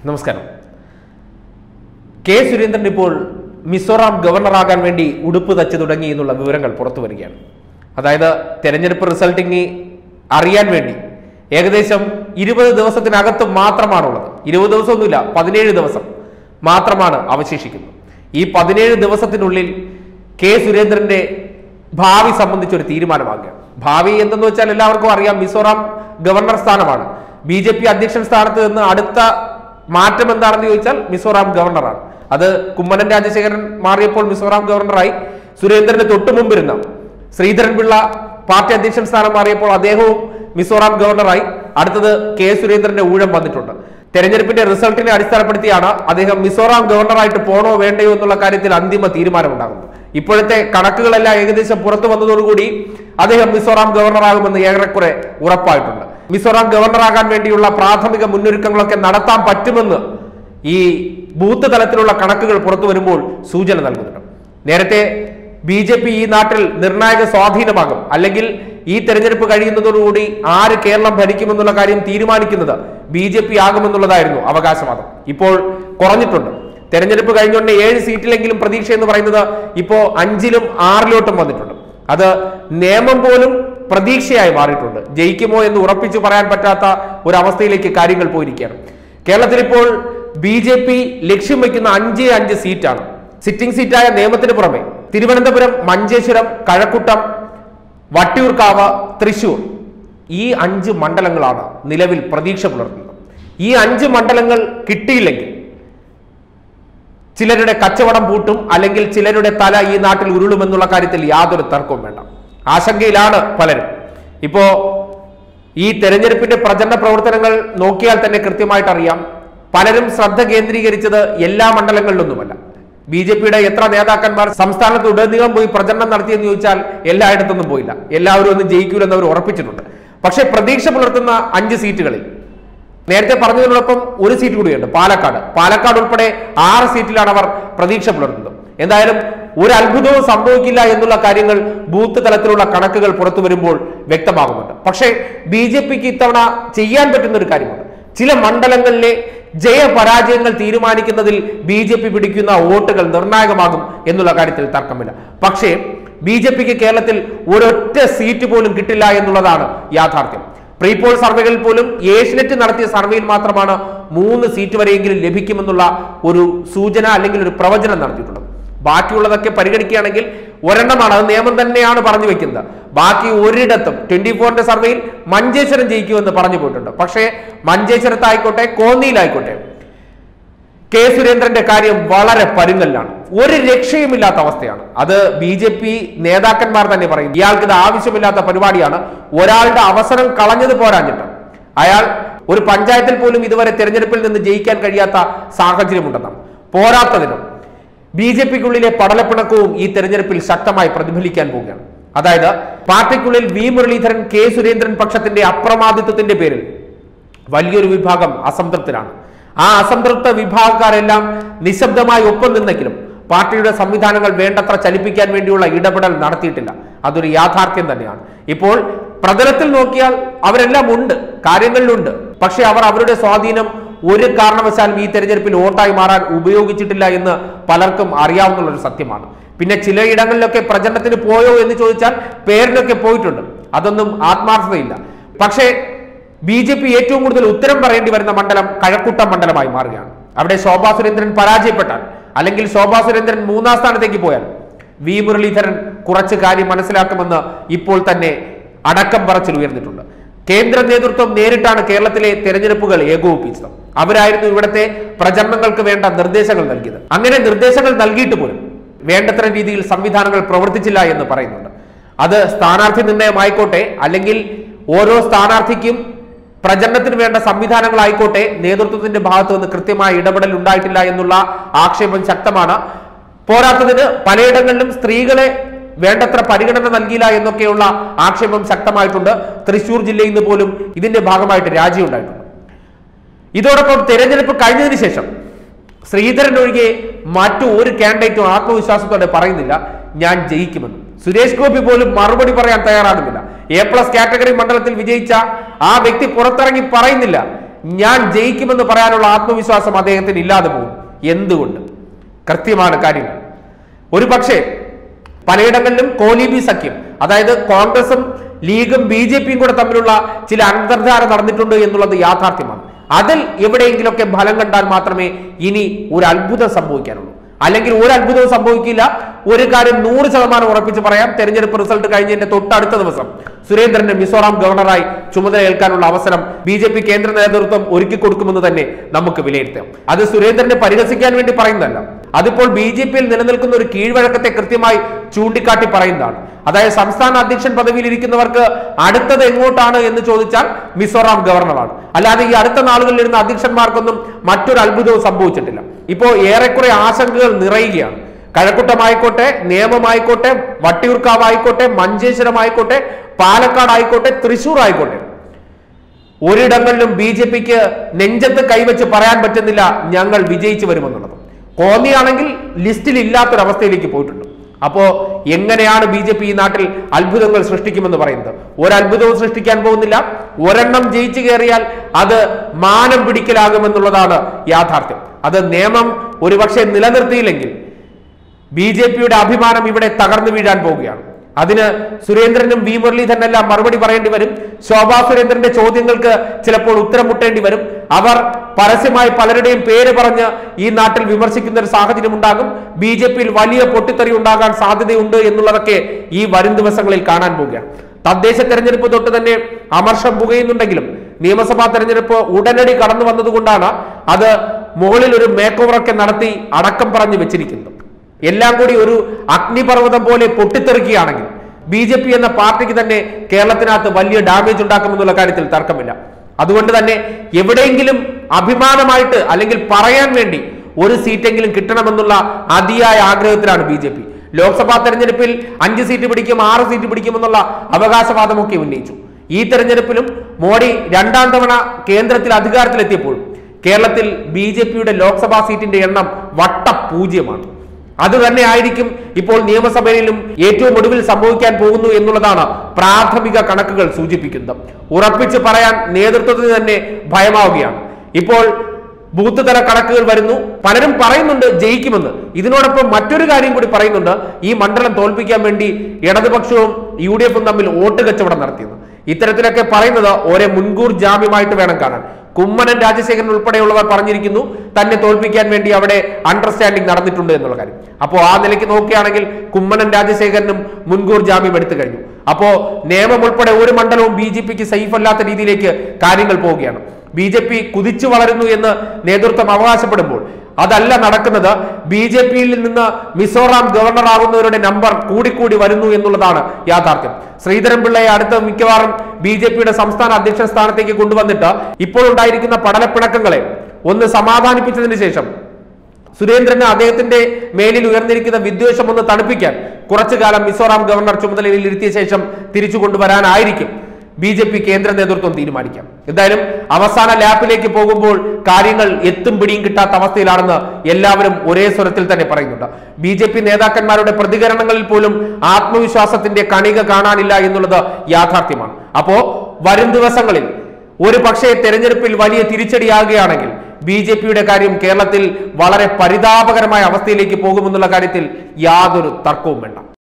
നമസ്കാരം കെ സുരേന്ദ്രൻ ഇപ്പോൾ മിസോറാം ഗവർണറാകാൻ വേണ്ടി ഉടുപ്പ് തച്ച് തുടങ്ങി എന്നുള്ള വിവരങ്ങൾ പുറത്തു വരികയാണ് അതായത് തെരഞ്ഞെടുപ്പ് റിസൾട്ടിങ് അറിയാൻ വേണ്ടി ഏകദേശം ഇരുപത് ദിവസത്തിനകത്ത് മാത്രമാണുള്ളത് ഇരുപത് ദിവസമൊന്നുമില്ല പതിനേഴ് ദിവസം മാത്രമാണ് അവശേഷിക്കുന്നത് ഈ പതിനേഴ് ദിവസത്തിനുള്ളിൽ കെ സുരേന്ദ്രന്റെ ഭാവി സംബന്ധിച്ചൊരു തീരുമാനമാകുകയാണ് ഭാവി എന്തെന്ന് വെച്ചാൽ എല്ലാവർക്കും അറിയാം മിസോറാം ഗവർണർ സ്ഥാനമാണ് ബി ജെ പി അധ്യക്ഷൻ സ്ഥാനത്ത് നിന്ന് അടുത്ത മാറ്റം എന്താണെന്ന് ചോദിച്ചാൽ മിസോറാം ഗവർണറാണ് അത് കുമ്മനം രാജശേഖരൻ മാറിയപ്പോൾ മിസോറാം ഗവർണറായി സുരേന്ദ്രന് തൊട്ടു മുമ്പിരുന്ന ശ്രീധരൻ പിള്ള പാർട്ടി അധ്യക്ഷൻ സ്ഥാനം മാറിയപ്പോൾ അദ്ദേഹവും മിസോറാം ഗവർണറായി അടുത്തത് കെ സുരേന്ദ്രന്റെ ഊഴം വന്നിട്ടുണ്ട് തെരഞ്ഞെടുപ്പിന്റെ റിസൾട്ടിനെ അടിസ്ഥാനപ്പെടുത്തിയാണ് അദ്ദേഹം മിസോറാം ഗവർണറായിട്ട് പോണോ വേണ്ടയോ എന്നുള്ള കാര്യത്തിൽ അന്തിമ തീരുമാനമുണ്ടാകുന്നത് ഇപ്പോഴത്തെ കണക്കുകളെല്ലാം ഏകദേശം പുറത്തു വന്നതോടുകൂടി അദ്ദേഹം മിസോറാം ഗവർണറാകുമെന്ന് ഏറെക്കുറെ ഉറപ്പായിട്ടുണ്ട് മിസോറാം ഗവർണറാകാൻ വേണ്ടിയുള്ള പ്രാഥമിക മുന്നൊരുക്കങ്ങളൊക്കെ നടത്താൻ പറ്റുമെന്ന് ഈ ബൂത്ത് തലത്തിലുള്ള കണക്കുകൾ പുറത്തു വരുമ്പോൾ സൂചന നൽകുന്നുണ്ട് നേരത്തെ ബി ജെ പി ഈ നാട്ടിൽ നിർണായക സ്വാധീനമാകും അല്ലെങ്കിൽ ഈ തെരഞ്ഞെടുപ്പ് കഴിയുന്നതോടുകൂടി ആര് കേരളം ഭരിക്കുമെന്നുള്ള കാര്യം തീരുമാനിക്കുന്നത് ബി ജെ പി ആകുമെന്നുള്ളതായിരുന്നു അവകാശവാദം ഇപ്പോൾ കുറഞ്ഞിട്ടുണ്ട് തെരഞ്ഞെടുപ്പ് കഴിഞ്ഞുകൊണ്ട് ഏഴ് സീറ്റിലെങ്കിലും പ്രതീക്ഷ എന്ന് പറയുന്നത് ഇപ്പോ അഞ്ചിലും ആറിലോട്ടും വന്നിട്ടുണ്ട് അത് നിയമം പോലും പ്രതീക്ഷയായി മാറിയിട്ടുണ്ട് ജയിക്കുമോ എന്ന് ഉറപ്പിച്ചു പറയാൻ പറ്റാത്ത ഒരു അവസ്ഥയിലേക്ക് കാര്യങ്ങൾ പോയിരിക്കുകയാണ് കേരളത്തിൽ ഇപ്പോൾ ബി ജെ പി ലക്ഷ്യം വയ്ക്കുന്ന അഞ്ച് അഞ്ച് സീറ്റാണ് സിറ്റിംഗ് സീറ്റായ നിയമത്തിന് പുറമെ തിരുവനന്തപുരം മഞ്ചേശ്വരം കഴക്കൂട്ടം വട്ടിയൂർക്കാവ് തൃശൂർ ഈ അഞ്ച് മണ്ഡലങ്ങളാണ് നിലവിൽ പ്രതീക്ഷ പുലർത്തുന്നത് ഈ അഞ്ച് മണ്ഡലങ്ങൾ കിട്ടിയില്ലെങ്കിൽ ചിലരുടെ കച്ചവടം പൂട്ടും അല്ലെങ്കിൽ ചിലരുടെ തല ഈ നാട്ടിൽ ഉരുളുമെന്നുള്ള കാര്യത്തിൽ യാതൊരു തർക്കവും വേണ്ട ആശങ്കയിലാണ് പലരും ഇപ്പോ ഈ തെരഞ്ഞെടുപ്പിന്റെ പ്രചരണ പ്രവർത്തനങ്ങൾ നോക്കിയാൽ തന്നെ കൃത്യമായിട്ട് അറിയാം പലരും ശ്രദ്ധ കേന്ദ്രീകരിച്ചത് എല്ലാ മണ്ഡലങ്ങളിലൊന്നുമല്ല ബി ജെ പിയുടെ എത്ര നേതാക്കന്മാർ സംസ്ഥാനത്ത് ഉടനീളം പോയി പ്രചരണം നടത്തിയെന്ന് ചോദിച്ചാൽ എല്ലായിടത്തൊന്നും പോയില്ല എല്ലാവരും ഒന്നും ജയിക്കൂലെന്ന് അവർ ഉറപ്പിച്ചിട്ടുണ്ട് പക്ഷേ പ്രതീക്ഷ പുലർത്തുന്ന അഞ്ച് സീറ്റുകളിൽ നേരത്തെ പറഞ്ഞതിനോടൊപ്പം ഒരു സീറ്റ് കൂടിയുണ്ട് പാലക്കാട് പാലക്കാട് ഉൾപ്പെടെ ആറ് സീറ്റിലാണ് അവർ പ്രതീക്ഷ പുലർത്തുന്നത് എന്തായാലും ഒരു അത്ഭുതവും സംഭവിക്കില്ല എന്നുള്ള കാര്യങ്ങൾ ബൂത്ത് തലത്തിലുള്ള കണക്കുകൾ പുറത്തു വരുമ്പോൾ വ്യക്തമാകുന്നുണ്ട് പക്ഷേ ബി ജെ പിക്ക് ഇത്തവണ ചെയ്യാൻ പറ്റുന്ന ഒരു കാര്യമുണ്ട് ചില മണ്ഡലങ്ങളിലെ ജയപരാജയങ്ങൾ തീരുമാനിക്കുന്നതിൽ ബി ജെ പി പിടിക്കുന്ന വോട്ടുകൾ നിർണായകമാകും എന്നുള്ള കാര്യത്തിൽ തർക്കമില്ല പക്ഷേ ബി ജെ പിക്ക് കേരളത്തിൽ ഒരൊറ്റ സീറ്റ് പോലും കിട്ടില്ല എന്നുള്ളതാണ് യാഥാർത്ഥ്യം പ്രീപോൾ സർവേകളിൽ പോലും ഏഷ്യനെറ്റ് നടത്തിയ സർവേയിൽ മാത്രമാണ് മൂന്ന് സീറ്റ് വരെയെങ്കിലും ലഭിക്കുമെന്നുള്ള ഒരു സൂചന അല്ലെങ്കിൽ ഒരു പ്രവചനം നടത്തിയിട്ടുള്ളത് ബാക്കിയുള്ളതൊക്കെ പരിഗണിക്കുകയാണെങ്കിൽ ഒരെണ്ണമാണ് അത് നിയമം തന്നെയാണ് പറഞ്ഞു വെക്കുന്നത് ബാക്കി ഒരിടത്തും ട്വന്റി ഫോറിന്റെ സർവേയിൽ മഞ്ചേശ്വരം ജയിക്കുമെന്ന് പറഞ്ഞു പോയിട്ടുണ്ട് പക്ഷേ മഞ്ചേശ്വരത്തായിക്കോട്ടെ കോന്നിയിലായിക്കോട്ടെ കെ സുരേന്ദ്രന്റെ കാര്യം വളരെ പരുങ്ങല്ലാണ് ഒരു രക്ഷയുമില്ലാത്ത അവസ്ഥയാണ് അത് ബി ജെ പി നേതാക്കന്മാർ തന്നെ പറയും ഇയാൾക്ക് ഇത് ആവശ്യമില്ലാത്ത പരിപാടിയാണ് ഒരാളുടെ അവസരം കളഞ്ഞത് പോരാഞ്ഞിട്ട് അയാൾ ഒരു പഞ്ചായത്തിൽ പോലും ഇതുവരെ തെരഞ്ഞെടുപ്പിൽ നിന്ന് ജയിക്കാൻ കഴിയാത്ത സാഹചര്യമുണ്ടെന്നാണ് പോരാത്തതിനും ബി ജെ പിക്കുള്ളിലെ പടലപ്പിണക്കവും ഈ തെരഞ്ഞെടുപ്പിൽ ശക്തമായി പ്രതിഫലിക്കാൻ പോവുകയാണ് അതായത് പാർട്ടിക്കുള്ളിൽ വി മുരളീധരൻ കെ സുരേന്ദ്രൻ പക്ഷത്തിന്റെ അപ്രമാദിത്വത്തിന്റെ പേരിൽ വലിയൊരു വിഭാഗം അസംതൃപ്തരാണ് ആ അസംതൃപ്ത വിഭാഗക്കാരെല്ലാം നിശബ്ദമായി ഒപ്പം നിന്നെങ്കിലും പാർട്ടിയുടെ സംവിധാനങ്ങൾ വേണ്ടത്ര ചലിപ്പിക്കാൻ വേണ്ടിയുള്ള ഇടപെടൽ നടത്തിയിട്ടില്ല അതൊരു യാഥാർത്ഥ്യം തന്നെയാണ് ഇപ്പോൾ പ്രതലത്തിൽ നോക്കിയാൽ അവരെല്ലാം ഉണ്ട് കാര്യങ്ങളിലുണ്ട് പക്ഷെ അവർ അവരുടെ സ്വാധീനം ഒരു കാരണവശാലും ഈ തെരഞ്ഞെടുപ്പിൽ വോട്ടായി മാറാൻ ഉപയോഗിച്ചിട്ടില്ല എന്ന് പലർക്കും അറിയാവുന്ന ഒരു സത്യമാണ് പിന്നെ ചിലയിടങ്ങളിലൊക്കെ പ്രചരണത്തിന് പോയോ എന്ന് ചോദിച്ചാൽ പേരിലൊക്കെ പോയിട്ടുണ്ട് അതൊന്നും ആത്മാർത്ഥതയില്ല പക്ഷേ ബി ജെ പി ഏറ്റവും കൂടുതൽ ഉത്തരം പറയേണ്ടി വരുന്ന മണ്ഡലം കഴക്കൂട്ടം മണ്ഡലമായി മാറുകയാണ് അവിടെ ശോഭാ സുരേന്ദ്രൻ പരാജയപ്പെട്ടാൽ അല്ലെങ്കിൽ ശോഭാ സുരേന്ദ്രൻ മൂന്നാം സ്ഥാനത്തേക്ക് പോയാൽ വി മുരളീധരൻ കുറച്ച് കാര്യം മനസ്സിലാക്കുമെന്ന് ഇപ്പോൾ തന്നെ അടക്കം പറച്ചിൽ ഉയർന്നിട്ടുണ്ട് കേന്ദ്ര നേതൃത്വം നേരിട്ടാണ് കേരളത്തിലെ തെരഞ്ഞെടുപ്പുകൾ ഏകോപിപ്പിച്ചത് അവരായിരുന്നു ഇവിടുത്തെ പ്രചരണങ്ങൾക്ക് വേണ്ട നിർദ്ദേശങ്ങൾ നൽകിയത് അങ്ങനെ നിർദ്ദേശങ്ങൾ നൽകിയിട്ട് പോലും വേണ്ടത്ര രീതിയിൽ സംവിധാനങ്ങൾ പ്രവർത്തിച്ചില്ല എന്ന് പറയുന്നുണ്ട് അത് സ്ഥാനാർത്ഥി നിർണയമായിക്കോട്ടെ അല്ലെങ്കിൽ ഓരോ സ്ഥാനാർത്ഥിക്കും പ്രചരണത്തിന് വേണ്ട സംവിധാനങ്ങളായിക്കോട്ടെ നേതൃത്വത്തിന്റെ ഭാഗത്തു നിന്ന് കൃത്യമായ ഇടപെടൽ ഉണ്ടായിട്ടില്ല എന്നുള്ള ആക്ഷേപം ശക്തമാണ് പോരാത്തതിന് പലയിടങ്ങളിലും സ്ത്രീകളെ വേണ്ടത്ര പരിഗണന നൽകിയില്ല എന്നൊക്കെയുള്ള ആക്ഷേപം ശക്തമായിട്ടുണ്ട് തൃശൂർ ജില്ലയിൽ നിന്ന് പോലും ഇതിന്റെ ഭാഗമായിട്ട് രാജി ഉണ്ടായിട്ടുണ്ട് ഇതോടൊപ്പം തെരഞ്ഞെടുപ്പ് കഴിഞ്ഞതിന് ശേഷം ശ്രീധരൻ ഒഴികെ മറ്റു ഒരു കാൻഡിഡേറ്റും ആത്മവിശ്വാസത്തോടെ പറയുന്നില്ല ഞാൻ ജയിക്കുമെന്ന് സുരേഷ് ഗോപി പോലും മറുപടി പറയാൻ തയ്യാറാകുന്നില്ല എ പ്ലസ് കാറ്റഗറി മണ്ഡലത്തിൽ വിജയിച്ച ആ വ്യക്തി പുറത്തിറങ്ങി പറയുന്നില്ല ഞാൻ ജയിക്കുമെന്ന് പറയാനുള്ള ആത്മവിശ്വാസം അദ്ദേഹത്തിന് ഇല്ലാതെ പോകും എന്തുകൊണ്ട് കൃത്യമാണ് കാര്യങ്ങൾ ഒരു പക്ഷേ പലയിടങ്ങളിലും കോലീബി സഖ്യം അതായത് കോൺഗ്രസും ലീഗും ബി ജെ പിയും കൂടെ തമ്മിലുള്ള ചില അന്തർധാര നടന്നിട്ടുണ്ട് എന്നുള്ളത് യാഥാർത്ഥ്യമാണ് അതിൽ എവിടെയെങ്കിലുമൊക്കെ ഫലം കണ്ടാൽ മാത്രമേ ഇനി ഒരു അത്ഭുതം സംഭവിക്കാനുള്ളൂ അല്ലെങ്കിൽ ഒരു അത്ഭുതവും സംഭവിക്കില്ല ഒരു കാര്യം നൂറ് ശതമാനം ഉറപ്പിച്ച് പറയാം തെരഞ്ഞെടുപ്പ് റിസൾട്ട് കഴിഞ്ഞതിന്റെ തൊട്ടടുത്ത ദിവസം സുരേന്ദ്രന് മിസോറാം ഗവർണറായി ചുമതല ഏൽക്കാനുള്ള അവസരം ബി ജെ പി കേന്ദ്ര നേതൃത്വം ഒരുക്കി കൊടുക്കുമെന്ന് തന്നെ നമുക്ക് വിലയിരുത്താം അത് സുരേന്ദ്രനെ പരിഹസിക്കാൻ വേണ്ടി പറയുന്നതല്ല അതിപ്പോൾ ബി ജെ പിയിൽ നിലനിൽക്കുന്ന ഒരു കീഴ്വഴക്കത്തെ കൃത്യമായി ചൂണ്ടിക്കാട്ടി പറയുന്നതാണ് അതായത് സംസ്ഥാന അധ്യക്ഷൻ പദവിയിൽ ഇരിക്കുന്നവർക്ക് അടുത്തത് എങ്ങോട്ടാണ് എന്ന് ചോദിച്ചാൽ മിസോറാം ഗവർണറാണ് അല്ലാതെ ഈ അടുത്ത നാളുകളിൽ ഇരുന്ന അധ്യക്ഷന്മാർക്കൊന്നും മറ്റൊരു അത്ഭുതവും സംഭവിച്ചിട്ടില്ല ഇപ്പോൾ ഏറെക്കുറെ ആശങ്കകൾ നിറയുകയാണ് കഴക്കൂട്ടമായിക്കോട്ടെ നിയമമായിക്കോട്ടെ വട്ടിയൂർക്കാവായിക്കോട്ടെ മഞ്ചേശ്വരമായിക്കോട്ടെ പാലക്കാട് ആയിക്കോട്ടെ തൃശൂർ ആയിക്കോട്ടെ ഒരിടങ്ങളിലും ബി ജെ പിക്ക് നെഞ്ചത്ത് കൈവച്ച് പറയാൻ പറ്റുന്നില്ല ഞങ്ങൾ വിജയിച്ചു വരുമെന്നുള്ളത് കോന്നിയാണെങ്കിൽ ലിസ്റ്റിൽ ഇല്ലാത്തൊരവസ്ഥയിലേക്ക് പോയിട്ടുണ്ട് അപ്പോ എങ്ങനെയാണ് ബി ജെ പി ഈ നാട്ടിൽ അത്ഭുതങ്ങൾ സൃഷ്ടിക്കുമെന്ന് പറയുന്നത് ഒരത്ഭുതവും സൃഷ്ടിക്കാൻ പോകുന്നില്ല ഒരെണ്ണം ജയിച്ചു കയറിയാൽ അത് മാനം പിടിക്കലാകുമെന്നുള്ളതാണ് യാഥാർത്ഥ്യം അത് നിയമം ഒരുപക്ഷെ നിലനിർത്തിയില്ലെങ്കിൽ ബി ജെ പിയുടെ അഭിമാനം ഇവിടെ തകർന്നു വീഴാൻ പോവുകയാണ് അതിന് സുരേന്ദ്രനും വി മുരളീധരനെല്ലാം മറുപടി പറയേണ്ടി വരും ശോഭാ സുരേന്ദ്രന്റെ ചോദ്യങ്ങൾക്ക് ചിലപ്പോൾ ഉത്തരം മുട്ടേണ്ടി വരും അവർ പരസ്യമായി പലരുടെയും പേര് പറഞ്ഞ് ഈ നാട്ടിൽ വിമർശിക്കുന്ന ഒരു സാഹചര്യം ഉണ്ടാകും ബി ജെ പിയിൽ വലിയ പൊട്ടിത്തെറി ഉണ്ടാകാൻ സാധ്യതയുണ്ട് എന്നുള്ളതൊക്കെ ഈ വരും ദിവസങ്ങളിൽ കാണാൻ പോവുകയാണ് തദ്ദേശ തെരഞ്ഞെടുപ്പ് തൊട്ട് തന്നെ അമർഷം പുകയുന്നുണ്ടെങ്കിലും നിയമസഭാ തെരഞ്ഞെടുപ്പ് ഉടനടി കടന്നു വന്നതുകൊണ്ടാണ് അത് മുകളിൽ ഒരു മേക്ക് ഓവറൊക്കെ നടത്തി അടക്കം പറഞ്ഞു വെച്ചിരിക്കുന്നത് എല്ലാം കൂടി ഒരു അഗ്നിപർവ്വതം പോലെ പൊട്ടിത്തെറിക്കുകയാണെങ്കിൽ ബി ജെ പി എന്ന പാർട്ടിക്ക് തന്നെ കേരളത്തിനകത്ത് വലിയ ഡാമേജ് ഉണ്ടാക്കുമെന്നുള്ള കാര്യത്തിൽ തർക്കമില്ല അതുകൊണ്ട് തന്നെ എവിടെയെങ്കിലും അഭിമാനമായിട്ട് അല്ലെങ്കിൽ പറയാൻ വേണ്ടി ഒരു സീറ്റെങ്കിലും കിട്ടണമെന്നുള്ള അതിയായ ആഗ്രഹത്തിലാണ് ബി ജെ പി ലോക്സഭാ തെരഞ്ഞെടുപ്പിൽ അഞ്ച് സീറ്റ് പിടിക്കും ആറ് സീറ്റ് പിടിക്കുമെന്നുള്ള അവകാശവാദമൊക്കെ ഉന്നയിച്ചു ഈ തെരഞ്ഞെടുപ്പിലും മോഡി രണ്ടാം തവണ കേന്ദ്രത്തിൽ അധികാരത്തിലെത്തിയപ്പോഴും കേരളത്തിൽ ബി ജെ പിയുടെ ലോക്സഭാ സീറ്റിന്റെ എണ്ണം വട്ട പൂജ്യമാണ് അത് തന്നെ ആയിരിക്കും ഇപ്പോൾ നിയമസഭയിലും ഏറ്റവും ഒടുവിൽ സംഭവിക്കാൻ പോകുന്നു എന്നുള്ളതാണ് പ്രാഥമിക കണക്കുകൾ സൂചിപ്പിക്കുന്നത് ഉറപ്പിച്ച് പറയാൻ നേതൃത്വത്തിന് തന്നെ ഭയമാവുകയാണ് ഇപ്പോൾ ബൂത്ത് തല കണക്കുകൾ വരുന്നു പലരും പറയുന്നുണ്ട് ജയിക്കുമെന്ന് ഇതിനോടൊപ്പം മറ്റൊരു കാര്യം കൂടി പറയുന്നുണ്ട് ഈ മണ്ഡലം തോൽപ്പിക്കാൻ വേണ്ടി ഇടതുപക്ഷവും യു ഡി എഫും തമ്മിൽ വോട്ട് കച്ചവടം നടത്തിയത് ഇത്തരത്തിലൊക്കെ പറയുന്നത് ഒരേ മുൻകൂർ ജാമ്യമായിട്ട് വേണം കാണാൻ കുമ്മനം രാജശേഖരൻ ഉൾപ്പെടെയുള്ളവർ പറഞ്ഞിരിക്കുന്നു തന്നെ തോൽപ്പിക്കാൻ വേണ്ടി അവിടെ അണ്ടർസ്റ്റാൻഡിംഗ് നടന്നിട്ടുണ്ട് എന്നുള്ള കാര്യം അപ്പോൾ ആ നിലയ്ക്ക് നോക്കുകയാണെങ്കിൽ കുമ്മനം രാജശേഖരനും മുൻകൂർ ജാമ്യം എടുത്തു കഴിഞ്ഞു അപ്പോ നിയമം ഉൾപ്പെടെ ഒരു മണ്ഡലവും ബി ജെ പിക്ക് സേഫ് അല്ലാത്ത രീതിയിലേക്ക് കാര്യങ്ങൾ പോവുകയാണ് ബി ജെ പി കുതിച്ചു വളരുന്നു എന്ന് നേതൃത്വം അവകാശപ്പെടുമ്പോൾ അതല്ല നടക്കുന്നത് ബി ജെ പിയിൽ നിന്ന് മിസോറാം ഗവർണർ ആകുന്നവരുടെ നമ്പർ കൂടിക്കൂടി വരുന്നു എന്നുള്ളതാണ് യാഥാർത്ഥ്യം ശ്രീധരൻപിള്ളയെ അടുത്ത മിക്കവാറും ബി ജെ പിയുടെ സംസ്ഥാന അധ്യക്ഷ സ്ഥാനത്തേക്ക് കൊണ്ടുവന്നിട്ട് ഇപ്പോൾ ഉണ്ടായിരിക്കുന്ന പടലപ്പിണക്കങ്ങളെ ഒന്ന് സമാധാനിപ്പിച്ചതിന് ശേഷം സുരേന്ദ്രന് അദ്ദേഹത്തിന്റെ മേലിൽ ഉയർന്നിരിക്കുന്ന വിദ്വേഷം ഒന്ന് തണുപ്പിക്കാൻ കുറച്ചു കാലം മിസോറാം ഗവർണർ ചുമതലയിൽ ഇരുത്തിയ ശേഷം തിരിച്ചു കൊണ്ടുവരാനായിരിക്കും ബി ജെ പി കേന്ദ്ര നേതൃത്വം തീരുമാനിക്കാം എന്തായാലും അവസാന ലാപ്പിലേക്ക് പോകുമ്പോൾ കാര്യങ്ങൾ എത്തും പിടിയും കിട്ടാത്ത അവസ്ഥയിലാണെന്ന് എല്ലാവരും ഒരേ സ്വരത്തിൽ തന്നെ പറയുന്നുണ്ട് ബി ജെ പി നേതാക്കന്മാരുടെ പ്രതികരണങ്ങളിൽ പോലും ആത്മവിശ്വാസത്തിന്റെ കണിക കാണാനില്ല എന്നുള്ളത് യാഥാർത്ഥ്യമാണ് അപ്പോ വരും ദിവസങ്ങളിൽ ഒരു പക്ഷേ തെരഞ്ഞെടുപ്പിൽ വലിയ തിരിച്ചടിയാകുകയാണെങ്കിൽ ബി ജെ പിയുടെ കാര്യം കേരളത്തിൽ വളരെ പരിതാപകരമായ അവസ്ഥയിലേക്ക് പോകുമെന്നുള്ള കാര്യത്തിൽ യാതൊരു തർക്കവും വേണ്ട